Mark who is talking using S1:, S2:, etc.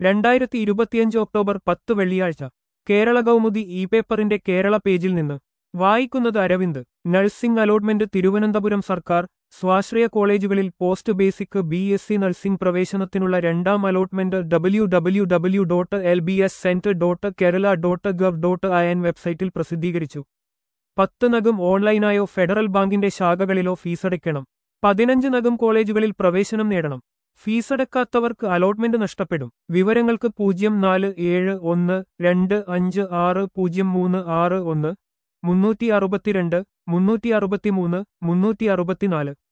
S1: രണ്ടായിരത്തി ഇരുപത്തിയഞ്ച് ഒക്ടോബർ പത്ത് വെള്ളിയാഴ്ച കേരള കൗമുദി ഇ പേപ്പറിന്റെ കേരള പേജിൽ നിന്ന് വായിക്കുന്നത് അരവിന്ദ് നഴ്സിംഗ് അലോട്ട്മെന്റ് തിരുവനന്തപുരം സർക്കാർ സ്വാശ്രയ കോളേജുകളിൽ post basic B S C nursing പ്രവേശനത്തിനുള്ള രണ്ടാം allotment W W W dot L B S centre dot Kerala dot gov dot I N വെബ്സൈറ്റിൽ പ്രസിദ്ധീകരിച്ചു പത്ത് നഗം ഓൺലൈനായോ ഫെഡറൽ ബാങ്കിന്റെ ശാഖകളിലോ ഫീസടയ്ക്കണം പതിനഞ്ച് നഗം കോളേജുകളിൽ പ്രവേശനം നേടണം ഫീസടക്കാത്തവർക്ക് അലോട്ട്മെന്റ് നഷ്ടപ്പെടും വിവരങ്ങൾക്ക് പൂജ്യം നാല് ഏഴ് ഒന്ന് രണ്ട് അഞ്ച് ആറ് പൂജ്യം മൂന്ന് ആറ് ഒന്ന് മുന്നൂറ്റി അറുപത്തിരണ്ട് മുന്നൂറ്റി അറുപത്തിമൂന്ന് മുന്നൂറ്റി അറുപത്തിനാല്